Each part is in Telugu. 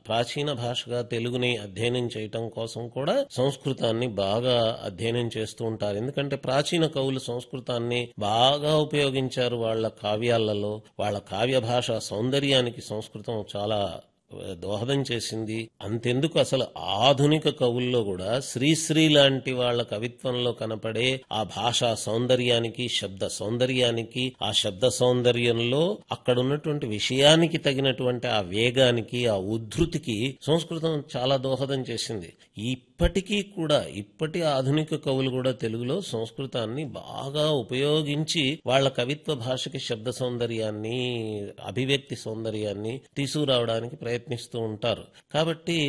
ప్రాచీన భాషగా తెలుగుని అధ్యయనం చేయటం కోసం కూడా సంస్కృతాన్ని బాగా అధ్యయనం చేస్తూ ఉంటారు ఎందుకంటే ప్రాచీన కవులు సంస్కృతాన్ని బాగా ఉపయోగించారు వాళ్ళ కావ్యాలలో వాళ్ళ కావ్య భాష సౌందర్యానికి సంస్కృతం చాలా దోహదం చేసింది అంతెందుకు అసలు ఆధునిక కవుల్లో కూడా శ్రీశ్రీ లాంటి వాళ్ళ కవిత్వంలో కనపడే ఆ భాషా సౌందర్యానికి శబ్ద సౌందర్యానికి ఆ శబ్ద సౌందర్యంలో అక్కడ ఉన్నటువంటి విషయానికి తగినటువంటి ఆ వేగానికి ఆ ఉద్ధృతికి సంస్కృతం చాలా దోహదం చేసింది ఇప్పటికీ కూడా ఇప్పటి ఆధునిక కవులు కూడా తెలుగులో సంస్కృతాన్ని బాగా ఉపయోగించి వాళ్ళ కవిత్వ భాషకి శబ్ద సౌందర్యాన్ని అభివ్యక్తి సౌందర్యాన్ని తీసుకురావడానికి ప్రయత్నిస్తూ ఉంటారు కాబట్టి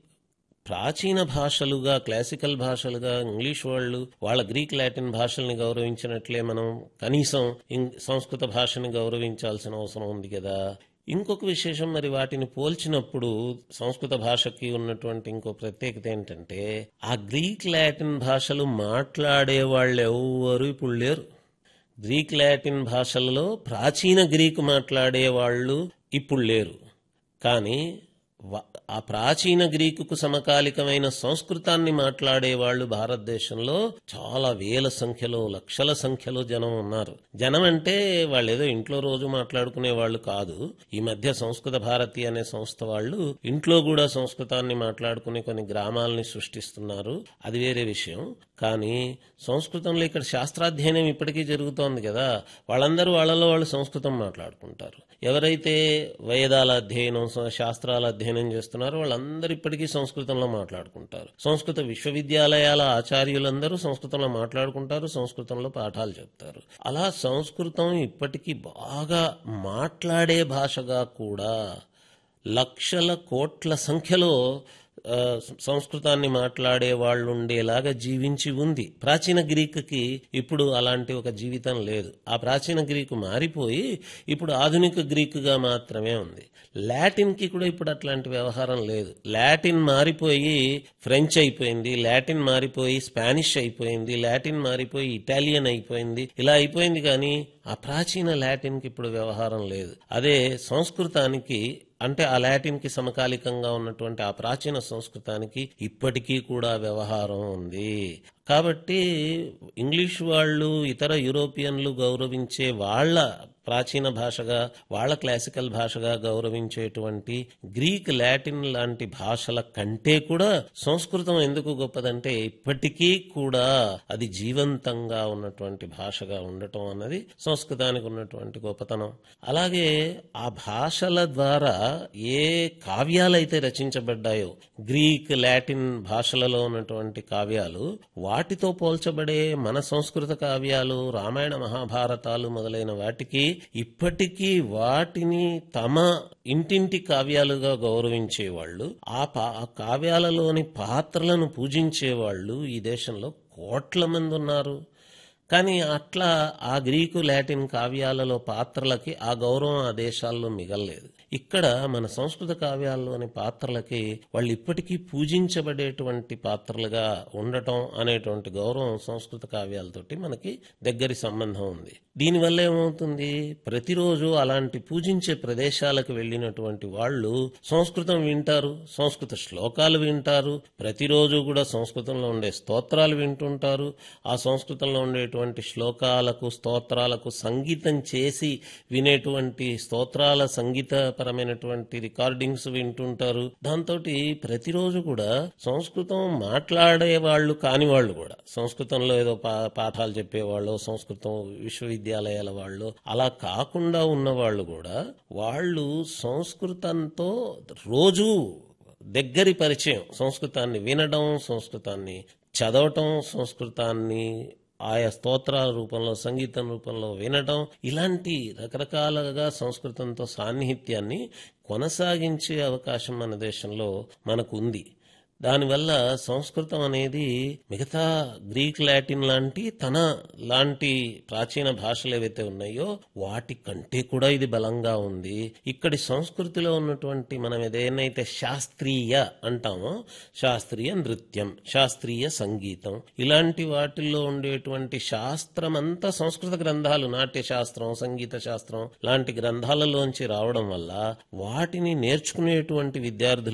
ప్రాచీన భాషలుగా క్లాసికల్ భాషలుగా ఇంగ్లీష్ వాళ్ళు వాళ్ళ గ్రీక్ లాటిన్ భాషల్ని గౌరవించినట్లే మనం కనీసం ఇం- సంస్కృత భాషని గౌరవించాల్సిన అవసరం ఉంది కదా ఇంకొక విశేషం మరి వాటిని పోల్చినప్పుడు సంస్కృత భాషకి ఉన్నటువంటి ఇంకో ప్రత్యేకత ఏంటంటే ఆ గ్రీక్ లాటిన్ భాషలు మాట్లాడే వాళ్ళు ఎవ్వరు ఇప్పుడు లేరు గ్రీక్ లాటిన్ భాషలలో ప్రాచీన గ్రీకు మాట్లాడే వాళ్ళు ఇప్పుడు లేరు కానీ వ- ఆ ప్రాచీన గ్రీకుకు సమకాలికమైన సంస్కృతాన్ని మాట్లాడే వాళ్ళు భారతదేశంలో చాలా వేల సంఖ్యలో లక్షల సంఖ్యలో జనం ఉన్నారు జనం అంటే వాళ్ళు ఏదో ఇంట్లో రోజు మాట్లాడుకునే వాళ్ళు కాదు ఈ మధ్య సంస్కృత భారతి అనే సంస్థ వాళ్ళు ఇంట్లో కూడా సంస్కృతాన్ని మాట్లాడుకునే కొన్ని గ్రామాలని సృష్టిస్తున్నారు అది వేరే విషయం కానీ సంస్కృతంలో ఇక్కడ శాస్త్రాధ్యయనం ఇప్పటికీ జరుగుతోంది కదా వాళ్ళందరూ వాళ్ళలో వాళ్ళు సంస్కృతం మాట్లాడుకుంటారు ఎవరైతే వేదాల అధ్యయనం స- శాస్త్రాల అధ్యయనం చేస్తున్నారో వాళ్ళందరూ ఇప్పటికీ సంస్కృతంలో మాట్లాడుకుంటారు సంస్కృత విశ్వవిద్యాలయాల ఆచార్యులందరూ సంస్కృతంలో మాట్లాడుకుంటారు సంస్కృతంలో పాఠాలు చెప్తారు అలా సంస్కృతం ఇప్పటికీ బాగా మాట్లాడే భాషగా కూడా లక్షల కోట్ల సంఖ్యలో ఆ, సంస్కృతాన్ని మాట్లాడే వాళ్ళు ఉండేలాగా జీవించి ఉంది ప్రాచీన గ్రీకుకి ఇప్పుడు అలాంటి ఒక జీవితం లేదు ఆ ప్రాచీన గ్రీకు మారిపోయి ఇప్పుడు ఆధునిక గ్రీకుగా మాత్రమే ఉంది లాటిన్ కి కూడా ఇప్పుడు అట్లాంటి వ్యవహారం లేదు లాటిన్ మారిపోయి ఫ్రెంచ్ అయిపోయింది లాటిన్ మారిపోయి స్పానిష్ అయిపోయింది లాటిన్ మారిపోయి ఇటాలియన్ అయిపోయింది ఇలా అయిపోయింది కానీ ఆ ప్రాచీన లాటిన్ కి ఇప్పుడు వ్యవహారం లేదు అదే సంస్కృతానికి అంటే ఆ లాటిన్ కి సమకాలికంగా ఉన్నటువంటి ఆ ప్రాచీన సంస్కృతానికి ఇప్పటికీ కూడా వ్యవహారం ఉంది కాబట్టి ఇంగ్లీష్ వాళ్ళు ఇతర యూరోపియన్లు గౌరవించే వాళ్ళ ప్రాచీన భాషగా వాళ్ళ క్లాసికల్ భాషగా గౌరవించేటువంటి గ్రీక్ లాటిన్ లాంటి భాషల కంటే కూడా సంస్కృతం ఎందుకు గొప్పదంటే ఇప్పటికీ కూడా అది జీవంతంగా ఉన్నటువంటి భాషగా ఉండటం అన్నది సంస్కృతానికి ఉన్నటువంటి గొప్పతనం అలాగే ఆ భాషల ద్వారా ఏ కావ్యాలైతే రచించబడ్డాయో గ్రీక్ లాటిన్ భాషలలో ఉన్నటువంటి కావ్యాలు వాటితో పోల్చబడే మన సంస్కృత కావ్యాలు రామాయణ మహాభారతాలు మొదలైన వాటికి ఇప్పటికీ వాటిని తమ ఇంటింటి కావ్యాలుగా గౌరవించేవాళ్ళు ఆ పా ఆ కావ్యాలలోని పాత్రలను పూజించేవాళ్ళు ఈ దేశంలో కోట్ల మంది ఉన్నారు కానీ అట్లా ఆ గ్రీకు లాటిన్ కావ్యాలలో పాత్రలకి ఆ గౌరవం ఆ దేశాల్లో మిగల్లేదు ఇక్కడ మన సంస్కృత కావ్యాల్లోని పాత్రలకి వాళ్ళు ఇప్పటికీ పూజించబడేటువంటి పాత్రలుగా ఉండటం అనేటువంటి గౌరవం సంస్కృత కావ్యాలతోటి మనకి దగ్గరి సంబంధం ఉంది దీనివల్ల ఏమవుతుంది ప్రతిరోజు అలాంటి పూజించే ప్రదేశాలకు వెళ్ళినటువంటి వాళ్ళు సంస్కృతం వింటారు సంస్కృత శ్లోకాలు వింటారు ప్రతిరోజు కూడా సంస్కృతంలో ఉండే స్తోత్రాలు వింటుంటారు ఆ సంస్కృతంలో ఉండేటువంటి శ్లోకాలకు స్తోత్రాలకు సంగీతం చేసి వినేటువంటి స్తోత్రాల సంగీతపరమైనటువంటి రికార్డింగ్స్ వింటుంటారు దాంతో ప్రతిరోజు కూడా సంస్కృతం మాట్లాడే వాళ్ళు కాని వాళ్ళు కూడా సంస్కృతంలో ఏదో పా- పాఠాలు చెప్పేవాళ్ళు సంస్కృతం విశ్వవిద్యాలయాల వాళ్ళు అలా కాకుండా ఉన్న వాళ్ళు కూడా వాళ్ళు సంస్కృతంతో రోజు దగ్గరి పరిచయం సంస్కృతాన్ని వినడం సంస్కృతాన్ని చదవటం సంస్కృతాన్ని ఆయా స్తోత్రాల రూపంలో సంగీతం రూపంలో వినడం ఇలాంటి రకరకాలుగా సంస్కృతంతో సాన్నిహిత్యాన్ని కొనసాగించే అవకాశం మన దేశంలో మనకు ఉంది దానివల్ల సంస్కృతం అనేది మిగతా గ్రీక్ లాటిన్ లాంటి తన లాంటి ప్రాచీన భాషలు ఏవైతే ఉన్నాయో వాటి కంటే కూడా ఇది బలంగా ఉంది ఇక్కడి సంస్కృతిలో ఉన్నటువంటి మనం ఏదైతే శాస్త్రీయ అంటామో శాస్త్రీయ నృత్యం శాస్త్రీయ సంగీతం ఇలాంటి వాటిల్లో ఉండేటువంటి శాస్త్రం అంతా సంస్కృత గ్రంథాలు నాట్య శాస్త్రం సంగీత శాస్త్రం లాంటి గ్రంథాలలోంచి రావడం వల్ల వాటిని నేర్చుకునేటువంటి విద్యార్థులు